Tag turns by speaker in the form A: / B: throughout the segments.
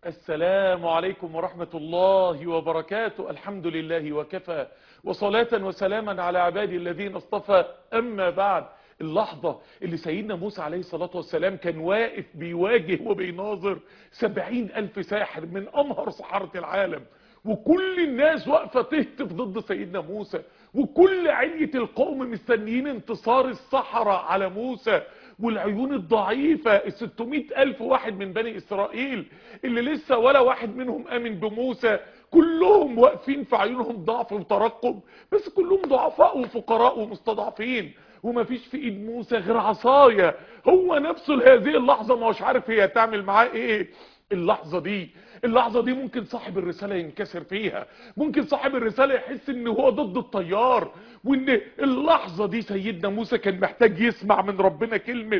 A: السلام عليكم ورحمة الله وبركاته الحمد لله وكفى وصلاة وسلاما على عبادي الذين اصطفى أما بعد اللحظة اللي سيدنا موسى عليه الصلاة والسلام كان واقف بيواجه وبيناظر سبعين ألف ساحر من أمهر سحرة العالم وكل الناس واقفة تهتف ضد سيدنا موسى وكل علية القوم مستنيين انتصار السحرة على موسى والعيون الضعيفة الستمائة ألف واحد من بني إسرائيل اللي لسه ولا واحد منهم آمن بموسى كلهم واقفين في عيونهم ضعف وترقب بس كلهم ضعفاء وفقراء ومستضعفين وما فيش في ايد موسى غير عصاية هو نفسه لهذه اللحظة ما هوش عارف هي تعمل معاه ايه اللحظة دي اللحظة دي ممكن صاحب الرسالة ينكسر فيها ممكن صاحب الرسالة يحس ان هو ضد التيار وان اللحظة دي سيدنا موسى كان محتاج يسمع من ربنا كلمة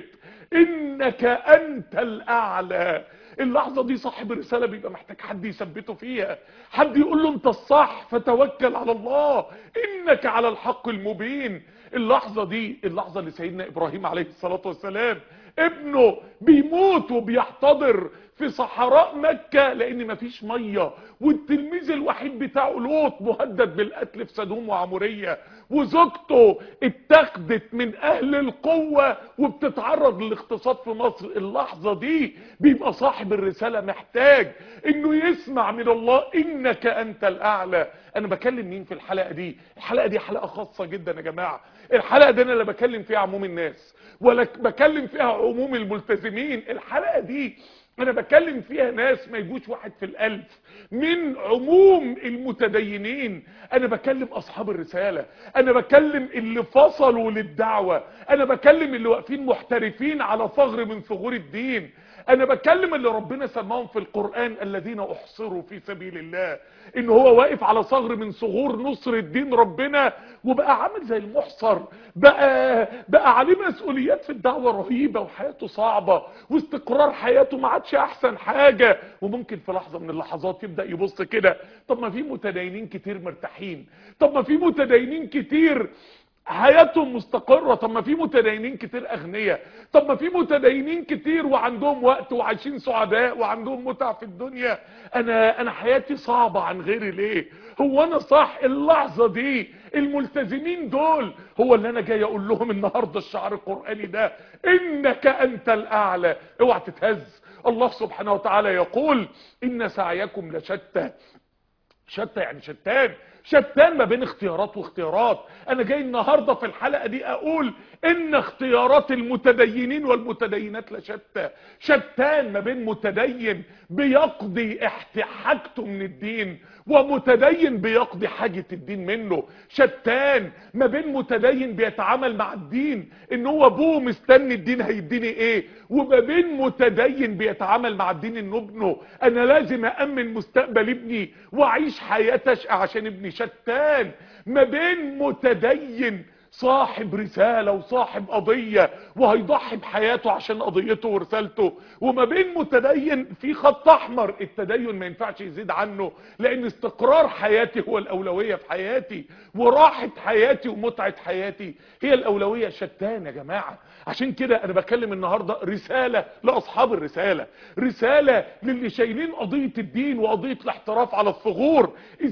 A: انك انت الاعلى اللحظة دي صاحب الرسالة بيبقى محتاج حد يثبته فيها حد يقول له انت الصح فتوكل على الله انك على الحق المبين اللحظة دي اللحظة اللي سيدنا ابراهيم عليه الصلاة والسلام ابنه بيموت وبيحتضر في صحراء مكة لان مفيش مية والتلميذ الوحيد بتاعه لوط مهدد بالقتل في سدوم وعمورية وزوجته اتخذت من اهل القوة وبتتعرض للاغتصاب في مصر اللحظة دي بيبقى صاحب الرسالة محتاج انه يسمع من الله انك انت الاعلى انا بكلم مين في الحلقة دي الحلقة دي حلقة خاصة جدا يا جماعة الحلقة دي انا لا بكلم فيها عموم الناس ولا بكلم فيها عموم الملتزمين الحلقة دي انا بكلم فيها ناس ما يجوش واحد في الالف من عموم المتدينين انا بكلم اصحاب الرسالة انا بكلم اللي فصلوا للدعوة انا بكلم اللي واقفين محترفين على ثغر من ثغور الدين انا بكلم اللي ربنا سماهم في القرآن الذين احصروا في سبيل الله ان هو واقف على ثغر من ثغور نصر الدين ربنا وبقى عامل زي المحصر بقى بقى عليه مسؤوليات في الدعوة رهيبة وحياته صعبة واستقرار حياته ما عادش احسن حاجة وممكن في لحظة من اللحظات يبدأ يبص كده طب ما في متدينين كتير مرتاحين طب ما في متدينين كتير حياتهم مستقرة طب ما في متدينين كتير اغنياء طب ما في متدينين كتير وعندهم وقت وعايشين سعداء وعندهم متع في الدنيا انا انا حياتي صعبة عن غيري ليه هو انا صح اللحظة دي الملتزمين دول هو اللي انا جاي اقول لهم النهاردة الشعر القرآني ده انك انت الاعلى اوعى تتهز الله سبحانه وتعالى يقول ان سعيكم لشتى شتى يعني شتان شتان ما بين اختيارات واختيارات انا جاي النهاردة في الحلقة دي اقول ان اختيارات المتدينين والمتدينات لشتى شتان ما بين متدين بيقضي حاجته من الدين ومتدين بيقضي حاجة الدين منه شتان ما بين متدين بيتعامل مع الدين ان هو ابوه مستني الدين هيديني ايه وما بين متدين بيتعامل مع الدين انه ابنه انا لازم أأمن مستقبل ابني واعيش حياة اشقى عشان ابني شتان ما بين متدين صاحب رسالة وصاحب قضية وهيضحي بحياته عشان قضيته ورسالته وما بين متدين في خط احمر التدين ما ينفعش يزيد عنه لان استقرار حياتي هو الاولوية في حياتي وراحة حياتي ومتعة حياتي هي الاولوية شتان يا جماعة عشان كده انا بكلم النهاردة رسالة لاصحاب الرسالة رسالة للي شايلين قضية الدين وقضية الاحتراف على الثغور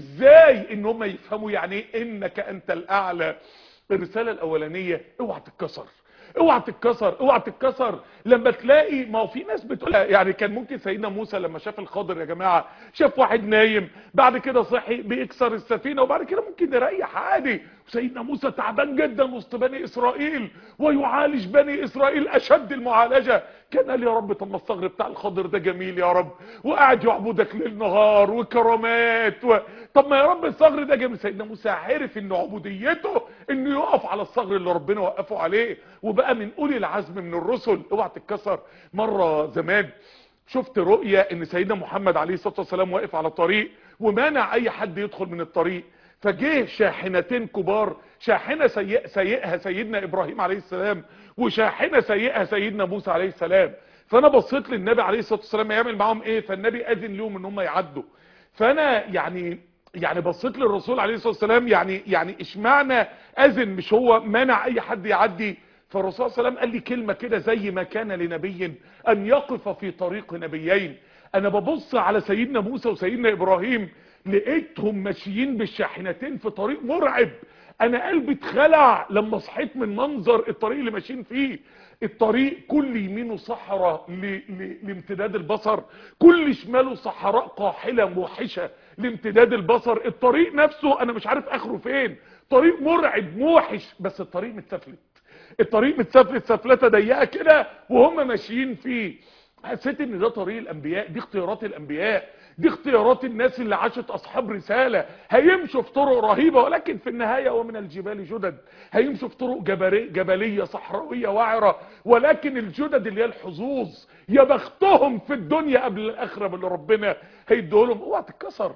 A: ازاي ان هم يفهموا يعني ايه انك انت الاعلى الرسالة الاولانية اوعى تتكسر اوعى تتكسر اوعى تتكسر لما تلاقي ما هو في ناس بتقول يعني كان ممكن سيدنا موسى لما شاف الخضر يا جماعه شاف واحد نايم بعد كده صحي بيكسر السفينه وبعد كده ممكن يريح عادي سيدنا موسى تعبان جدا وسط بني اسرائيل ويعالج بني اسرائيل اشد المعالجه كان قال يا رب طب ما الصغر بتاع الخضر ده جميل يا رب وقاعد يعبدك ليل نهار وكرامات و... طب ما يا رب الصغر ده جميل سيدنا موسى عرف ان عبوديته انه يقف على الصغر اللي ربنا وقفه عليه وبقى من اولي العزم من الرسل اوعى تتكسر مره زمان شفت رؤية ان سيدنا محمد عليه الصلاة والسلام واقف على طريق ومانع اي حد يدخل من الطريق فجه شاحنتين كبار شاحنة سيئ سيئها سيدنا ابراهيم عليه السلام وشاحنة سيئها سيدنا موسى عليه السلام فانا بصيت للنبي عليه الصلاة والسلام يعمل معاهم ايه فالنبي اذن لهم ان هم يعدوا فانا يعني يعني بصيت للرسول عليه الصلاة والسلام يعني يعني اشمعنى اذن مش هو مانع اي حد يعدي فالرسول صلى الله عليه وسلم قال لي كلمة كده زي ما كان لنبي ان يقف في طريق نبيين انا ببص على سيدنا موسى وسيدنا ابراهيم لقيتهم ماشيين بالشاحنتين في طريق مرعب انا قلبي اتخلع لما صحيت من منظر الطريق اللي ماشيين فيه الطريق كل يمينه صحراء ل... ل... لامتداد البصر كل شماله صحراء قاحلة موحشة لامتداد البصر الطريق نفسه انا مش عارف اخره فين طريق مرعب موحش بس الطريق متسفلت الطريق متسفلت سفلته ضيقه كده وهم ماشيين فيه حسيت ان ده طريق الانبياء دي اختيارات الانبياء دي اختيارات الناس اللي عاشت اصحاب رسالة هيمشوا في طرق رهيبة ولكن في النهاية ومن الجبال جدد هيمشوا في طرق جبري جبلية صحراوية وعرة ولكن الجدد اللي هي الحظوظ يا بختهم في الدنيا قبل الاخرة باللي ربنا هيديهولهم اوعى تتكسر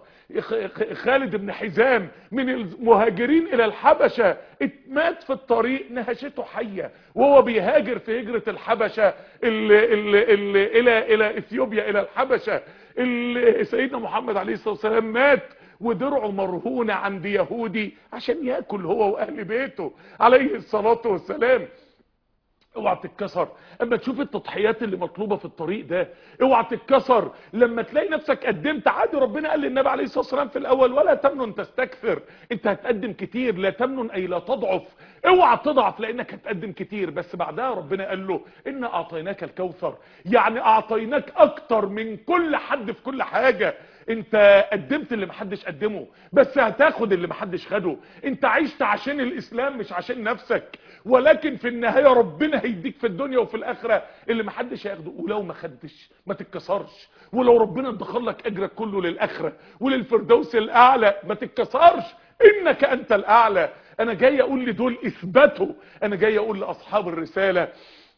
A: خالد بن حزام من المهاجرين الى الحبشة اتمات في الطريق نهشته حية وهو بيهاجر في هجرة الحبشة اللي اللي اللي الى الى اثيوبيا الى الحبشة اللي سيدنا محمد عليه الصلاة والسلام مات ودرعه مرهونة عند يهودي عشان ياكل هو واهل بيته عليه الصلاة والسلام اوعى تتكسر اما تشوف التضحيات اللي مطلوبة في الطريق ده اوعى تتكسر لما تلاقي نفسك قدمت عادي ربنا قال للنبي عليه الصلاة والسلام في الاول ولا تمنن تستكثر انت هتقدم كتير لا تمنن اي لا تضعف اوعى تضعف لانك هتقدم كتير بس بعدها ربنا قال له ان اعطيناك الكوثر يعني اعطيناك اكتر من كل حد في كل حاجة انت قدمت اللي محدش قدمه بس هتاخد اللي محدش خده انت عشت عشان الاسلام مش عشان نفسك ولكن في النهاية ربنا هيديك في الدنيا وفي الاخرة اللي محدش هياخده ولو ما خدتش ما تتكسرش ولو ربنا ادخل لك اجرك كله للاخرة وللفردوس الاعلى ما تتكسرش انك انت الاعلى انا جاي اقول لدول اثبتوا انا جاي اقول لاصحاب الرسالة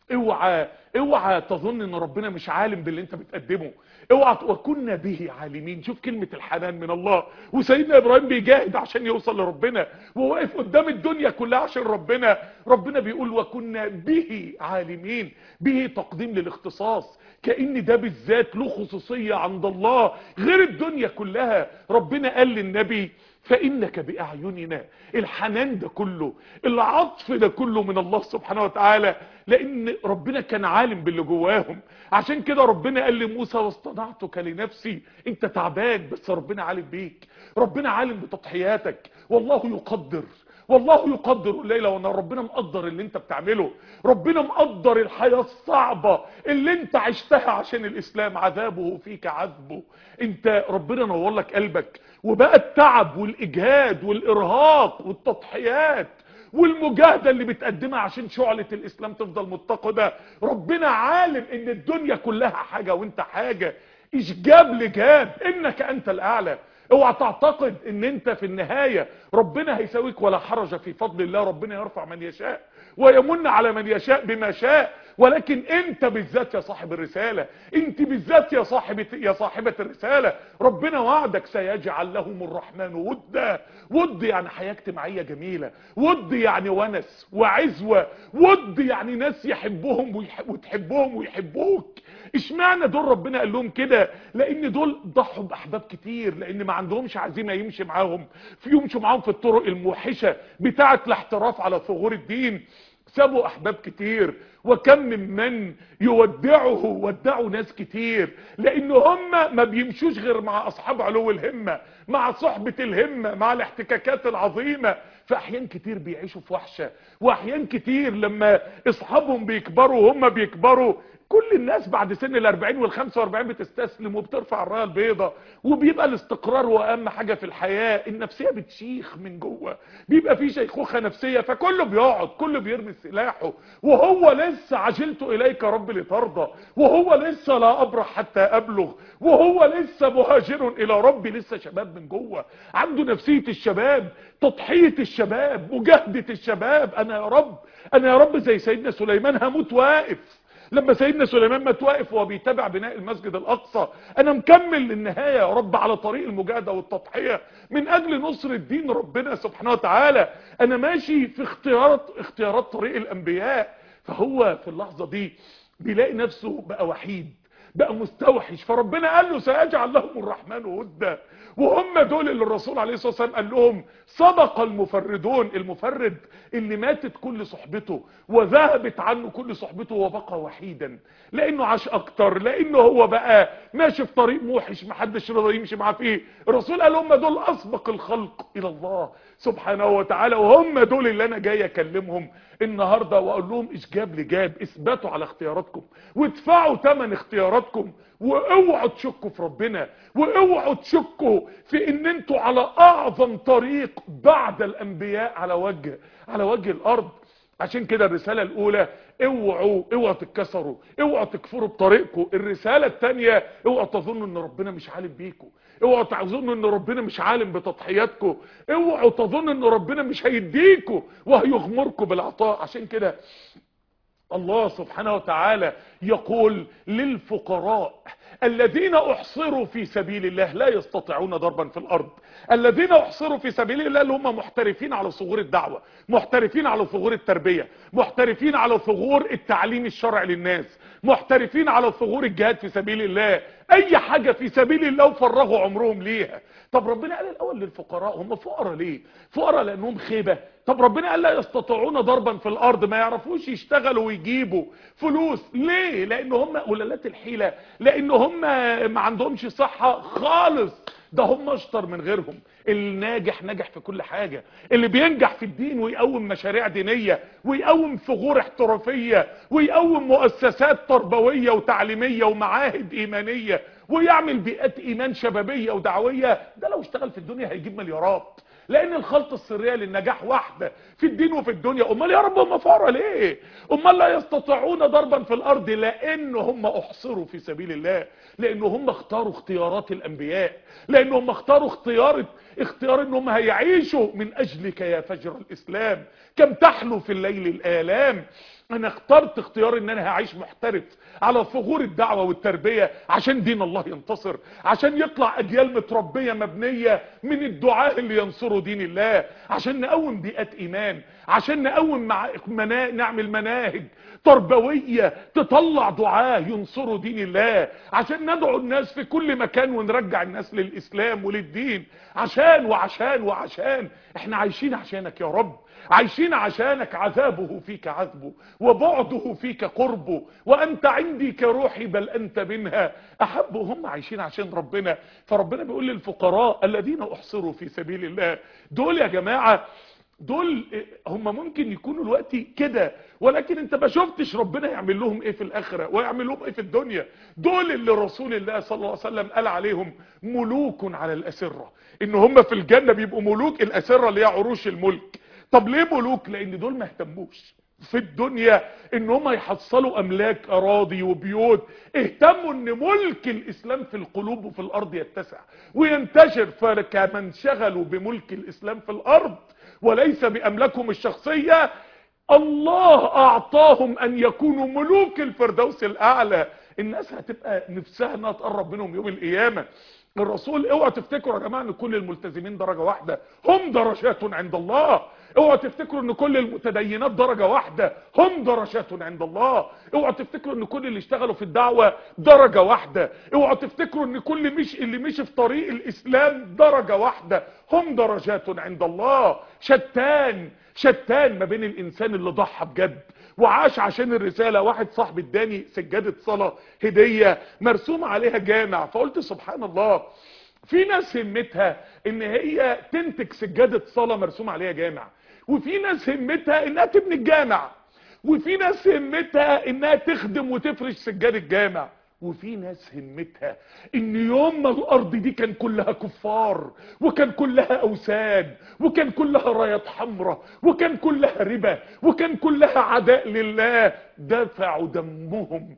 A: اوعى اوعى تظن ان ربنا مش عالم باللي انت بتقدمه اوعى وكنا به عالمين شوف كلمة الحنان من الله وسيدنا ابراهيم بيجاهد عشان يوصل لربنا وواقف قدام الدنيا كلها عشان ربنا ربنا بيقول وكنا به عالمين به تقديم للاختصاص كأن ده بالذات له خصوصية عند الله غير الدنيا كلها ربنا قال للنبي فإنك بأعيننا الحنان ده كله العطف ده كله من الله سبحانه وتعالى لأن ربنا كان عالم باللي جواهم عشان كده ربنا قال لموسى واصطنعتك لنفسي انت تعبان بس ربنا عالم بيك ربنا عالم بتضحياتك والله يقدر والله يقدر الليلة وانا ربنا مقدر اللي انت بتعمله ربنا مقدر الحياة الصعبة اللي انت عشتها عشان الاسلام عذابه فيك عذبه انت ربنا نور لك قلبك وبقى التعب والاجهاد والارهاق والتضحيات والمجاهدة اللي بتقدمها عشان شعلة الاسلام تفضل متقدة ربنا عالم ان الدنيا كلها حاجة وانت حاجة اشجاب لجاب انك انت الاعلى اوعى تعتقد ان انت في النهاية ربنا هيساويك ولا حرج في فضل الله ربنا يرفع من يشاء ويمن على من يشاء بما شاء ولكن انت بالذات يا صاحب الرسالة انت بالذات يا صاحبة يا صاحبة الرسالة ربنا وعدك سيجعل لهم الرحمن ودا ود يعني حياة اجتماعية جميلة ود يعني ونس وعزوة ود يعني ناس يحبهم ويحب وتحبهم ويحبوك اشمعنى دول ربنا قال لهم كده لان دول ضحوا باحباب كتير لان ما عندهمش عزيمه يمشي معاهم في يمشوا معاهم في الطرق الموحشه بتاعه الاحتراف على ثغور الدين سابوا احباب كتير وكم من من يودعه ودعوا ناس كتير لان هم ما بيمشوش غير مع اصحاب علو الهمة مع صحبة الهمة مع الاحتكاكات العظيمة فاحيان كتير بيعيشوا في وحشة واحيان كتير لما اصحابهم بيكبروا وهم بيكبروا كل الناس بعد سن ال 40 وال 45 بتستسلم وبترفع الرايه البيضاء وبيبقى الاستقرار واهم حاجه في الحياه النفسيه بتشيخ من جوه بيبقى في شيخوخه نفسيه فكله بيقعد كله بيرمي سلاحه وهو لسه عجلت اليك رب لترضى وهو لسه لا ابرح حتى ابلغ وهو لسه مهاجر الى ربي لسه شباب من جوه عنده نفسيه الشباب تضحيه الشباب مجاهده الشباب انا يا رب انا يا رب زي سيدنا سليمان هموت واقف لما سيدنا سليمان مات واقف وهو بيتابع بناء المسجد الاقصى انا مكمل للنهايه يا رب على طريق المجاهده والتضحيه من اجل نصر الدين ربنا سبحانه وتعالى انا ماشي في اختيارات اختيارات طريق الانبياء فهو في اللحظه دي بيلاقي نفسه بقى وحيد بقى مستوحش فربنا قال له سيجعل لهم الرحمن ودا وهم دول اللي الرسول عليه الصلاة والسلام قال لهم صدق المفردون المفرد اللي ماتت كل صحبته وذهبت عنه كل صحبته وبقى وحيدا لانه عاش اكتر لانه هو بقى ماشي في طريق موحش محدش رضى يمشي معاه فيه الرسول قال هم دول اسبق الخلق الى الله سبحانه وتعالى وهم دول اللي انا جاي اكلمهم النهاردة واقول لهم ايش جاب لجاب اثبتوا على اختياراتكم وادفعوا ثمن اختياراتكم واوعوا تشكوا في ربنا واوعوا تشكوا في ان انتوا على اعظم طريق بعد الانبياء على وجه على وجه الارض عشان كده الرسالة الاولى اوعوا اوعوا تتكسروا اوعوا تكفروا بطريقكم الرسالة الثانية اوعوا تظنوا ان ربنا مش عالم بيكم اوعوا تظنوا ان ربنا مش عالم بتضحياتكم اوعوا تظنوا ان ربنا مش هيديكم وهيغمركم بالعطاء عشان كده الله سبحانه وتعالى يقول للفقراء الذين احصروا في سبيل الله لا يستطيعون ضربا في الارض الذين احصروا في سبيل الله اللي هم محترفين على ثغور الدعوة محترفين على ثغور التربية محترفين على ثغور التعليم الشرعي للناس محترفين على ثغور الجهاد في سبيل الله اي حاجة في سبيل الله وفرغوا عمرهم ليها طب ربنا قال الاول للفقراء هم فقراء ليه فقراء لانهم خيبة طب ربنا قال لا يستطيعون ضربا في الارض ما يعرفوش يشتغلوا ويجيبوا فلوس ليه لان هم قلالات الحيلة لان هم ما عندهمش صحة خالص ده هم اشطر من غيرهم الناجح ناجح في كل حاجة اللي بينجح في الدين ويقوم مشاريع دينية ويقوم ثغور احترافية ويقوم مؤسسات تربوية وتعليمية ومعاهد ايمانية ويعمل بيئات ايمان شبابية ودعوية ده لو اشتغل في الدنيا هيجيب مليارات لان الخلطة السرية للنجاح واحدة في الدين وفي الدنيا امال يا رب هم فقراء ليه امال لا يستطيعون ضربا في الارض لان هم احصروا في سبيل الله لان هم اختاروا اختيارات الانبياء لان هم اختاروا اختيار اختيار ان هم هيعيشوا من اجلك يا فجر الاسلام كم تحلو في الليل الالام انا اخترت اختيار ان انا هعيش محترف على ثغور الدعوة والتربية عشان دين الله ينتصر عشان يطلع اجيال متربية مبنية من الدعاء اللي ينصروا دين الله عشان نقوم بيئات ايمان عشان نقوم مع منا... نعمل مناهج تربوية تطلع دعاة ينصروا دين الله عشان ندعو الناس في كل مكان ونرجع الناس للاسلام وللدين عشان وعشان وعشان احنا عايشين عشانك يا رب عايشين عشانك عذابه فيك عذبه وبعده فيك قربه وانت عندي كروحي بل انت منها احب هم عايشين عشان ربنا فربنا بيقول للفقراء الذين احصروا في سبيل الله دول يا جماعة دول هم ممكن يكونوا الوقت كده ولكن انت ما شفتش ربنا يعمل لهم ايه في الاخرة ويعمل لهم ايه في الدنيا دول اللي رسول الله صلى الله عليه وسلم قال عليهم ملوك على الاسرة ان هم في الجنة بيبقوا ملوك الاسرة اللي هي عروش الملك طب ليه ملوك لان دول ما اهتموش في الدنيا ان هم يحصلوا املاك اراضي وبيوت اهتموا ان ملك الاسلام في القلوب وفي الارض يتسع وينتشر فكمن شغلوا بملك الاسلام في الارض وليس باملاكهم الشخصية الله اعطاهم ان يكونوا ملوك الفردوس الاعلى الناس هتبقى نفسها انها تقرب منهم يوم القيامة الرسول اوعى تفتكروا يا جماعه ان كل الملتزمين درجه واحده هم درجات عند الله اوعى تفتكروا ان كل المتدينات درجه واحده هم درجات عند الله اوعى تفتكروا ان كل اللي اشتغلوا في الدعوه درجه واحده اوعى تفتكروا ان كل مش اللي مشي في طريق الاسلام درجه واحده هم درجات عند الله شتان شتان ما بين الانسان اللي ضحى بجد وعاش عشان الرسالة واحد صاحب اداني سجادة صلاة هدية مرسوم عليها جامع فقلت سبحان الله في ناس همتها ان هي تنتج سجادة صلاة مرسوم عليها جامع وفي ناس همتها انها تبني الجامع وفي ناس همتها انها تخدم وتفرش سجادة جامع وفي ناس همتها ان يوم ما الارض دي كان كلها كفار وكان كلها اوثان وكان كلها رايات حمراء وكان كلها ربا وكان كلها عداء لله دفعوا دمهم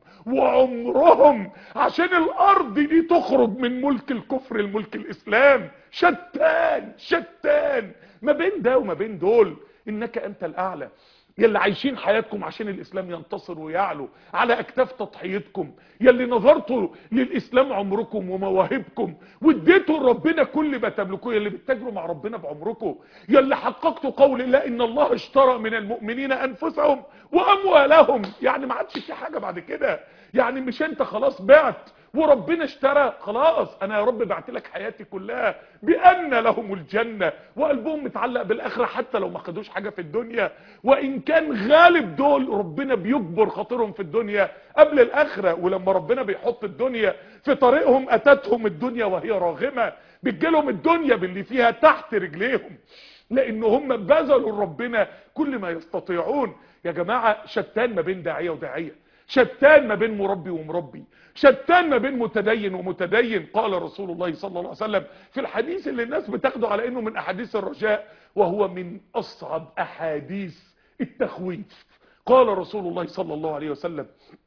A: وعمرهم عشان الارض دي تخرج من ملك الكفر لملك الاسلام شتان شتان ما بين ده وما بين دول انك انت الاعلى يلي عايشين حياتكم عشان الاسلام ينتصر ويعلو على اكتاف تضحيتكم يلي نظرتوا للاسلام عمركم ومواهبكم واديتوا لربنا كل ما تملكوه يلي بتتاجروا مع ربنا بعمركم يلي حققتوا قول الله ان الله اشترى من المؤمنين انفسهم واموالهم يعني ما عادش في حاجه بعد كده يعني مش انت خلاص بعت وربنا اشترى خلاص انا يا رب بعت لك حياتي كلها بان لهم الجنة وقلبهم متعلق بالاخرة حتى لو ما خدوش حاجة في الدنيا وان كان غالب دول ربنا بيجبر خاطرهم في الدنيا قبل الاخرة ولما ربنا بيحط الدنيا في طريقهم اتتهم الدنيا وهي راغمة بتجيلهم الدنيا باللي فيها تحت رجليهم لان هم بذلوا لربنا كل ما يستطيعون يا جماعة شتان ما بين داعية وداعية شتان ما بين مربي ومربي شتان ما بين متدين ومتدين قال رسول الله صلى الله عليه وسلم في الحديث اللي الناس بتاخده على انه من احاديث الرجاء وهو من اصعب احاديث التخويف قال رسول الله صلى الله عليه وسلم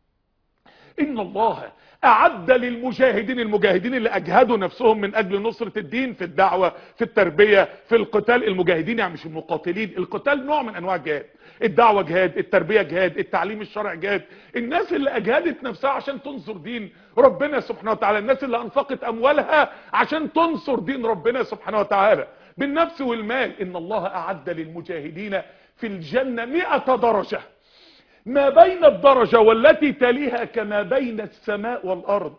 A: ان الله اعد للمجاهدين المجاهدين اللي اجهدوا نفسهم من اجل نصرة الدين في الدعوة في التربية في القتال المجاهدين يعني مش المقاتلين القتال نوع من انواع الجهاد الدعوة جهاد التربية جهاد التعليم الشرعي جهاد الناس اللي اجهدت نفسها عشان تنصر دين ربنا سبحانه وتعالى الناس اللي انفقت اموالها عشان تنصر دين ربنا سبحانه وتعالى بالنفس والمال ان الله اعد للمجاهدين في الجنة مئة درجة ما بين الدرجة والتي تليها كما بين السماء والأرض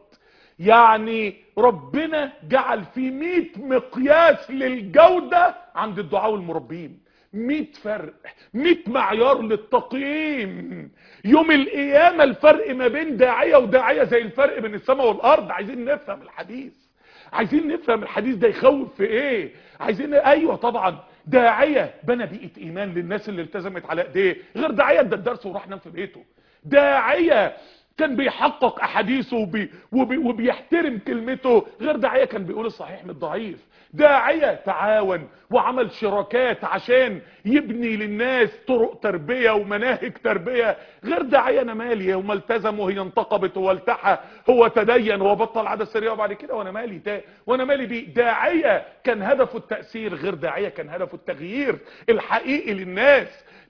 A: يعني ربنا جعل في مئة مقياس للجودة عند الدعاء والمربين مئة فرق مئة معيار للتقييم يوم القيامة الفرق ما بين داعية وداعية زي الفرق بين السماء والأرض عايزين نفهم الحديث عايزين نفهم الحديث ده يخوف في ايه عايزين ايوه طبعا داعية بنى بيئة ايمان للناس اللي التزمت على ايديه غير داعية ده الدرس وراح نام في بيته داعية كان بيحقق احاديثه وبي وبي وبيحترم كلمته غير داعية كان بيقول الصحيح من الضعيف داعية تعاون وعمل شراكات عشان يبني للناس طرق تربية ومناهج تربية غير داعية انا مالي وما التزم وهي انتقبت والتحى هو تدين هو بطل عادة سرية وبعد كده وانا مالي تا وانا مالي بيه داعية كان هدفه التأثير غير داعية كان هدفه التغيير الحقيقي للناس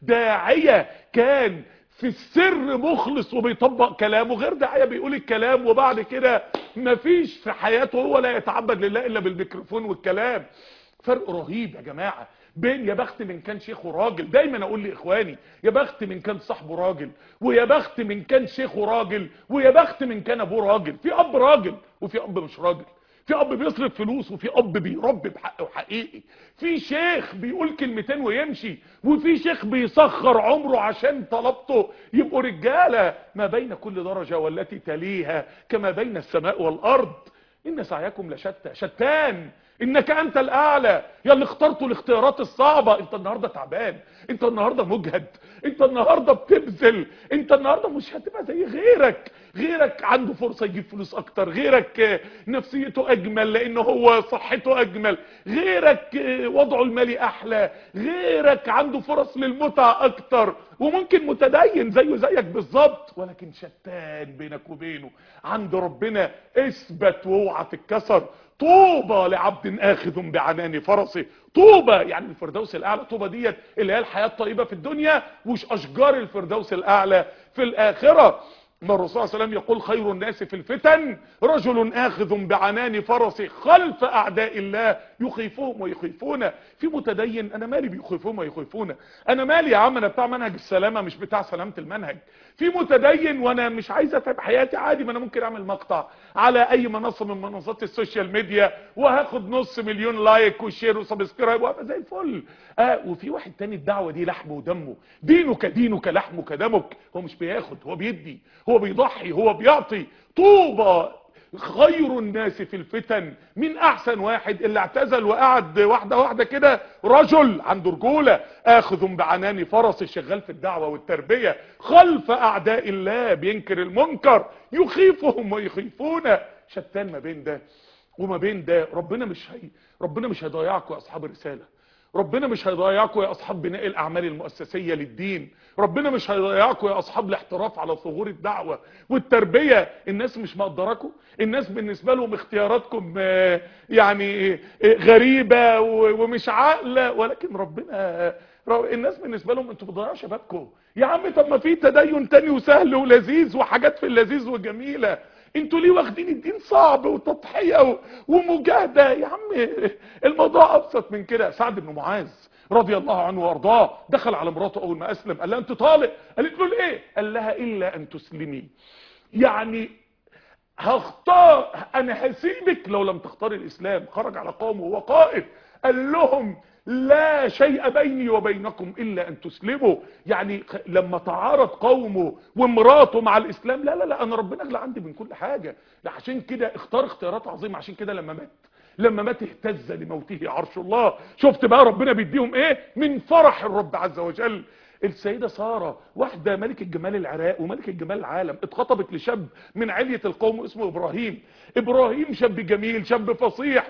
A: داعية كان في السر مخلص وبيطبق كلامه غير داعية بيقول الكلام وبعد كده مفيش في حياته هو لا يتعبد لله الا بالميكروفون والكلام فرق رهيب يا جماعة بين يا بخت من كان شيخه راجل دايما اقول لاخواني يا بخت من كان صاحبه راجل ويا بخت من كان شيخه راجل ويا بخت من كان ابوه راجل في اب راجل وفي اب مش راجل في اب بيصرف فلوس وفي اب بيربي بحق وحقيقي في شيخ بيقول كلمتين ويمشي وفي شيخ بيسخر عمره عشان طلبته يبقوا رجاله ما بين كل درجه والتي تليها كما بين السماء والارض ان سعيكم لشتى شتان انك انت الاعلى يا اللي اخترتوا الاختيارات الصعبة انت النهاردة تعبان انت النهاردة مجهد انت النهاردة بتبذل انت النهاردة مش هتبقى زي غيرك غيرك عنده فرصة يجيب فلوس اكتر غيرك نفسيته اجمل لانه هو صحته اجمل غيرك وضعه المالي احلى غيرك عنده فرص للمتعة اكتر وممكن متدين زيه زيك بالظبط ولكن شتان بينك وبينه عند ربنا اثبت واوعى تتكسر طوبى لعبد اخذ بعنان فرسه طوبى يعني الفردوس الاعلى طوبى ديت اللي هي الحياه الطيبه في الدنيا وش اشجار الفردوس الاعلى في الاخره ما الرسول صلى الله عليه وسلم يقول خير الناس في الفتن رجل اخذ بعنان فرسه خلف اعداء الله يخيفهم ويخيفون في متدين انا مالي بيخيفهم ويخيفون انا مالي يا عم انا بتاع منهج السلامه مش بتاع سلامه المنهج في متدين وانا مش عايز اتعب حياتي عادي ما انا ممكن اعمل مقطع على اي منصه من منصات السوشيال ميديا وهاخد نص مليون لايك وشير وسبسكرايب وابقى زي الفل اه وفي واحد تاني الدعوه دي لحمه ودمه دينك دينك لحمك دمك هو مش بياخد هو بيدي هو بيضحي هو بيعطي طوبى خير الناس في الفتن من احسن واحد اللي اعتزل وقعد واحدة واحدة كده رجل عنده رجولة اخذ بعنان فرس شغال في الدعوة والتربية خلف اعداء الله بينكر المنكر يخيفهم ويخيفون شتان ما بين ده وما بين ده ربنا مش هي ربنا مش هيضيعكم يا اصحاب الرسالة ربنا مش هيضيعكم يا اصحاب بناء الاعمال المؤسسيه للدين ربنا مش هيضيعكم يا اصحاب الاحتراف على ثغور الدعوه والتربيه الناس مش مقدراكم الناس بالنسبه لهم اختياراتكم يعني غريبه ومش عاقله ولكن ربنا الناس بالنسبه لهم انتوا بتضيعوا شبابكم يا عم طب ما في تدين تاني وسهل ولذيذ وحاجات في اللذيذ وجميله انتوا ليه واخدين الدين صعب وتضحية ومجاهدة يا عم الموضوع ابسط من كده سعد بن معاذ رضي الله عنه وارضاه دخل على مراته اول ما اسلم قال لها انت طالق قالت له ليه قال لها الا ان تسلمي يعني هختار انا هسيبك لو لم تختار الاسلام خرج على قومه وهو قائد قال لهم لا شيء بيني وبينكم الا ان تسلموا يعني خ- لما تعارض قومه ومراته مع الاسلام لا لا لا انا ربنا اغلى عندي من كل حاجه لا عشان كده اختار اختيارات عظيمه عشان كده لما مات لما مات اهتز لموته عرش الله شفت بقى ربنا بيديهم ايه من فرح الرب عز وجل السيدة سارة واحدة ملكة جمال العراق وملكة جمال العالم اتخطبت لشاب من علية القوم اسمه ابراهيم ابراهيم شاب جميل شاب فصيح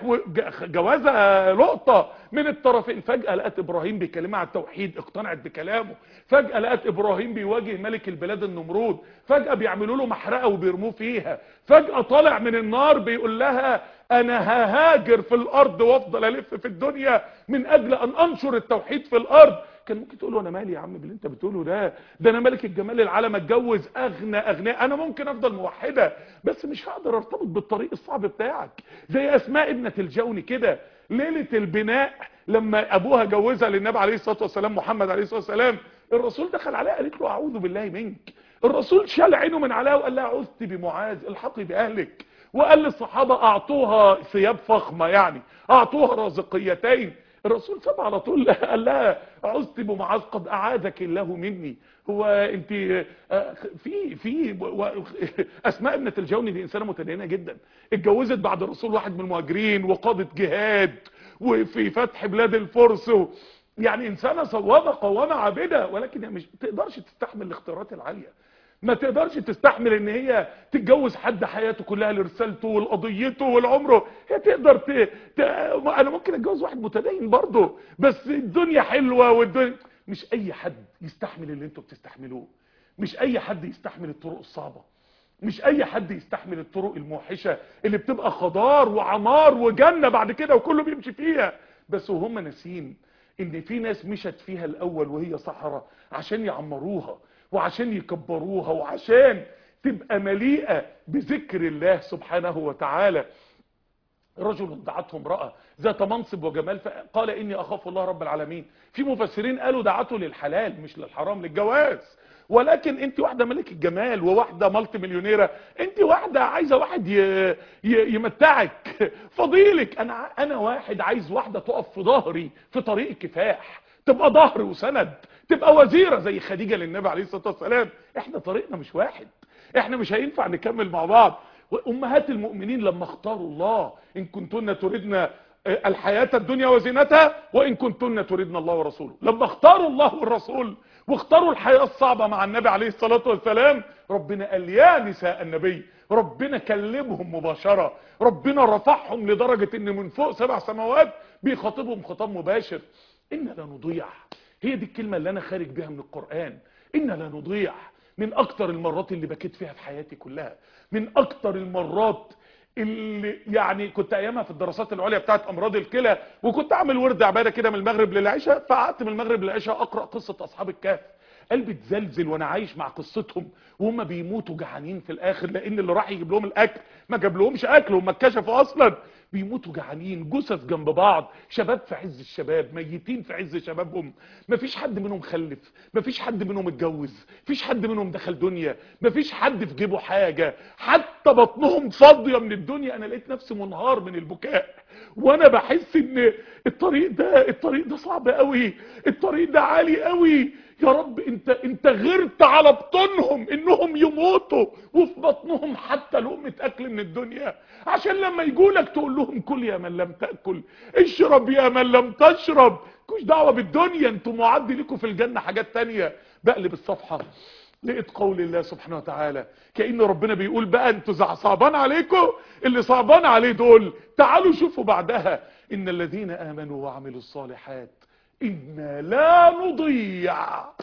A: وجوازها لقطة من الطرفين فجأة لقت ابراهيم بيكلمها عن التوحيد اقتنعت بكلامه فجأة لقت ابراهيم بيواجه ملك البلاد النمرود فجأة بيعملوا له محرقة وبيرموه فيها فجأة طالع من النار بيقول لها انا ههاجر في الارض وافضل الف في الدنيا من اجل ان انشر التوحيد في الارض كان ممكن تقول له انا مالي يا عم باللي انت بتقوله ده ده انا ملك الجمال العالم اتجوز اغنى اغنياء انا ممكن افضل موحده بس مش هقدر ارتبط بالطريق الصعب بتاعك زي اسماء ابنه الجوني كده ليله البناء لما ابوها جوزها للنبي عليه الصلاه والسلام محمد عليه الصلاه والسلام الرسول دخل عليها قالت له اعوذ بالله منك الرسول شال عينه من عليها وقال لها عذت بمعاذ الحقي باهلك وقال للصحابه اعطوها ثياب فخمه يعني اعطوها رازقيتين الرسول ساب على طول قال لها عزت بمعاذ قد اعاذك الله مني هو انت آه، في في و- اسماء ابنه الجوني دي انسانه متدينه جدا اتجوزت بعد الرسول واحد من المهاجرين وقادت جهاد وفي فتح بلاد الفرس و- يعني انسانه صوابه قوامه عابده ولكن هي مش تقدرش تستحمل الاختيارات العاليه ما تقدرش تستحمل ان هي تتجوز حد حياته كلها لرسالته ولقضيته ولعمره هي تقدر ت... ت... انا ممكن اتجوز واحد متدين برضه بس الدنيا حلوه والدنيا مش اي حد يستحمل اللي انتوا بتستحملوه مش اي حد يستحمل الطرق الصعبه مش اي حد يستحمل الطرق الموحشه اللي بتبقى خضار وعمار وجنه بعد كده وكله بيمشي فيها بس وهم ناسين ان في ناس مشت فيها الاول وهي صحراء عشان يعمروها وعشان يكبروها وعشان تبقى مليئة بذكر الله سبحانه وتعالى رجل دعته امرأة ذات منصب وجمال قال إني أخاف الله رب العالمين في مفسرين قالوا دعته للحلال مش للحرام للجواز ولكن انت واحدة ملك الجمال وواحدة مالتي مليونيرة انت واحدة عايزة واحد ي... ي... يمتعك فضيلك انا انا واحد عايز واحدة تقف في ظهري في طريق الكفاح تبقى ظهر وسند تبقى وزيرة زي خديجة للنبي عليه الصلاة والسلام احنا طريقنا مش واحد احنا مش هينفع نكمل مع بعض وامهات المؤمنين لما اختاروا الله ان كنتن تردن الحياة الدنيا وزينتها وان كنتن تردن الله ورسوله لما اختاروا الله والرسول واختاروا الحياة الصعبة مع النبي عليه الصلاة والسلام ربنا قال يا نساء النبي ربنا كلمهم مباشرة ربنا رفعهم لدرجة ان من فوق سبع سماوات بيخاطبهم خطاب مباشر إن لا نضيع هي دي الكلمة اللي أنا خارج بها من القرآن إن لا نضيع من أكتر المرات اللي بكيت فيها في حياتي كلها من أكتر المرات اللي يعني كنت أيامها في الدراسات العليا بتاعت أمراض الكلى وكنت أعمل ورد عبادة كده من المغرب للعشاء فقعدت من المغرب للعشاء أقرأ قصة أصحاب الكهف قلبي اتزلزل وانا عايش مع قصتهم وهم بيموتوا جعانين في الاخر لان اللي راح يجيب لهم الاكل ما جاب لهمش اكل هم اتكشفوا اصلا بيموتوا جعانين جثث جنب بعض شباب في عز الشباب ميتين في عز شبابهم مفيش حد منهم خلف مفيش حد منهم اتجوز مفيش حد منهم دخل دنيا مفيش حد في جيبه حاجة حتى بطنهم فاضية من الدنيا انا لقيت نفسي منهار من البكاء وانا بحس ان الطريق ده الطريق ده صعب قوي الطريق ده عالي قوي يا رب انت انت غرت على بطنهم انهم يموتوا وفي بطنهم حتى لقمه اكل من الدنيا عشان لما يجولك تقول لهم كل يا من لم تاكل اشرب يا من لم تشرب كوش دعوه بالدنيا انتوا معد لكم في الجنه حاجات تانية بقلب الصفحه لقيت قول الله سبحانه وتعالى كأن ربنا بيقول بقى انتوا صعبان عليكم اللي صعبان عليه دول تعالوا شوفوا بعدها ان الذين امنوا وعملوا الصالحات إنا لا نضيع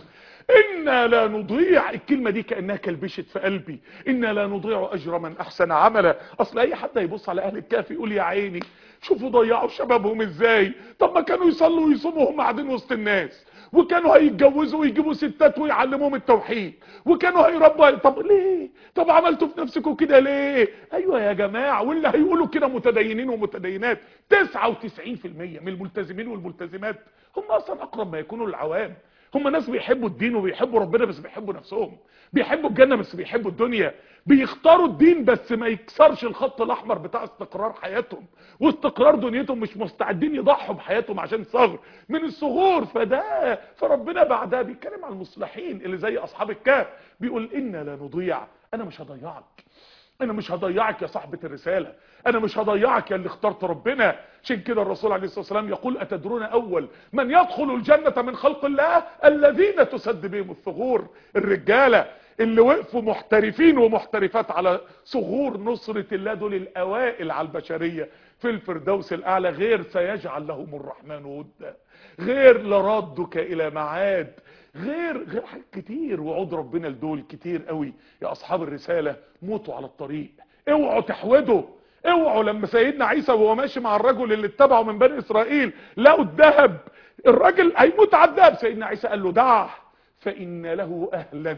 A: إنا لا نضيع الكلمة دي كأنها كلبشت في قلبي إنا لا نضيع أجر من أحسن عملا أصل أي حد هيبص على أهل الكهف يقول يا عيني شوفوا ضيعوا شبابهم إزاي طب ما كانوا يصلوا ويصوموا هم قاعدين وسط الناس وكانوا هيتجوزوا ويجيبوا ستات ويعلموهم التوحيد وكانوا هيربوا طب ليه طب عملتوا في نفسكم كده ليه ايوه يا جماعه واللي هيقولوا كده متدينين ومتدينات 99% من الملتزمين والملتزمات هم اصلا اقرب ما يكونوا للعوام هم ناس بيحبوا الدين وبيحبوا ربنا بس بيحبوا نفسهم بيحبوا الجنة بس بيحبوا الدنيا بيختاروا الدين بس ما يكسرش الخط الاحمر بتاع استقرار حياتهم واستقرار دنيتهم مش مستعدين يضحوا بحياتهم عشان ثغر من الثغور فده فربنا بعدها بيتكلم عن المصلحين اللي زي اصحاب الكهف بيقول انا لا نضيع انا مش هضيعك انا مش هضيعك يا صاحبة الرسالة انا مش هضيعك يا اللي اخترت ربنا عشان كده الرسول عليه الصلاة والسلام يقول اتدرون اول من يدخل الجنة من خلق الله الذين تسد بهم الثغور الرجالة اللي وقفوا محترفين ومحترفات على ثغور نصرة الله دول الاوائل على البشرية في الفردوس الاعلى غير سيجعل لهم الرحمن ودا غير لردك الى معاد غير غير حاجات كتير وعود ربنا لدول كتير قوي يا اصحاب الرسالة موتوا على الطريق اوعوا تحودوا اوعوا لما سيدنا عيسى وهو ماشي مع الرجل اللي اتبعه من بني اسرائيل لقوا الذهب الراجل هيموت على الذهب سيدنا عيسى قال له دعه فان له اهلا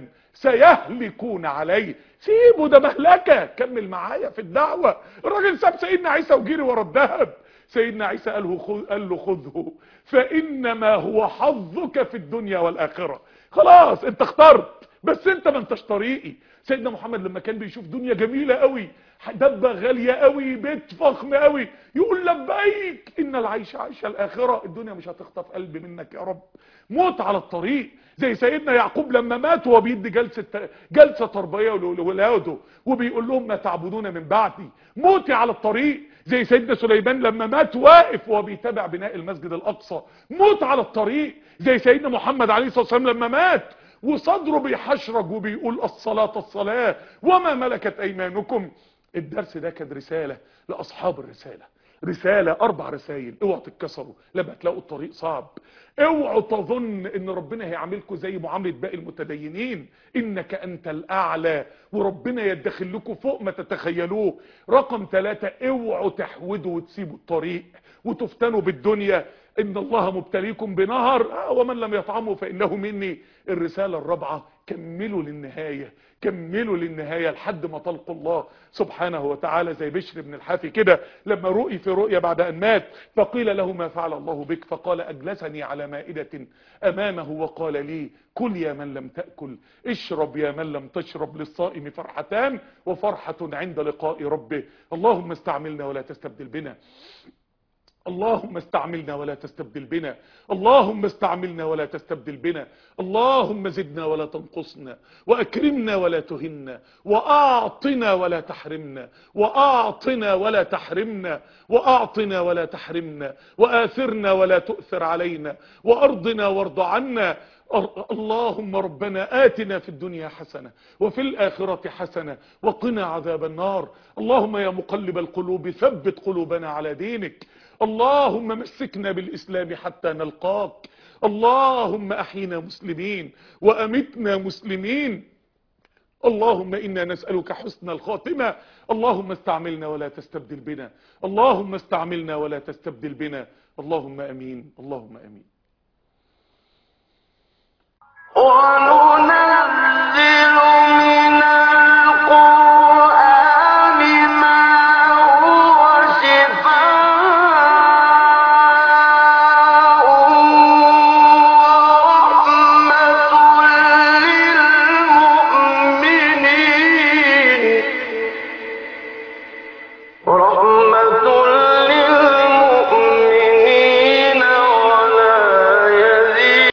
A: سيهلكون عليه سيبه ده مهلكه كمل معايا في الدعوه الراجل ساب سيدنا عيسى وجري ورا الذهب سيدنا عيسى قال له خذ قال له خذه فانما هو حظك في الدنيا والاخره خلاص انت اخترت بس انت ما انتش طريقي سيدنا محمد لما كان بيشوف دنيا جميله قوي دبه غاليه قوي بيت فخم قوي يقول لبيك ان العيش عيش الاخره الدنيا مش هتخطف قلبي منك يا رب موت على الطريق زي سيدنا يعقوب لما مات وهو بيدي جلسه جلسه تربيه لاولاده وبيقول لهم ما تعبدون من بعدي موتي على الطريق زي سيدنا سليمان لما مات واقف وهو بيتابع بناء المسجد الاقصى موت على الطريق زي سيدنا محمد عليه الصلاه والسلام لما مات وصدره بيحشرج وبيقول الصلاة الصلاة وما ملكت ايمانكم الدرس ده كان رسالة لاصحاب الرسالة رسالة اربع رسائل اوعوا تتكسروا لما تلاقوا الطريق صعب اوعوا تظن ان ربنا هيعاملكم زي معاملة باقي المتدينين انك انت الاعلى وربنا يدخل لكم فوق ما تتخيلوه رقم ثلاثة اوعوا تحودوا وتسيبوا الطريق وتفتنوا بالدنيا ان الله مبتليكم بنهر آه ومن لم يطعمه فانه مني الرسالة الرابعة كملوا للنهاية كملوا للنهاية لحد ما تلقوا الله سبحانه وتعالى زي بشر بن الحافي كده لما رؤي في رؤيا بعد ان مات فقيل له ما فعل الله بك فقال اجلسني على مائدة امامه وقال لي كل يا من لم تأكل اشرب يا من لم تشرب للصائم فرحتان وفرحة عند لقاء ربه اللهم استعملنا ولا تستبدل بنا اللهم استعملنا ولا تستبدل بنا اللهم استعملنا ولا تستبدل بنا اللهم زدنا ولا تنقصنا واكرمنا ولا تهنا واعطنا ولا تحرمنا واعطنا ولا تحرمنا واعطنا ولا تحرمنا واثرنا ولا تؤثر علينا وارضنا وارض عنا اللهم ربنا آتنا في الدنيا حسنة وفي الآخرة حسنة وقنا عذاب النار اللهم يا مقلب القلوب ثبت قلوبنا على دينك اللهم مسكنا بالإسلام حتى نلقاك اللهم أحينا مسلمين وأمتنا مسلمين اللهم إنا نسألك حسن الخاتمة اللهم استعملنا ولا تستبدل بنا اللهم استعملنا ولا تستبدل بنا اللهم أمين اللهم أمين
B: وننزل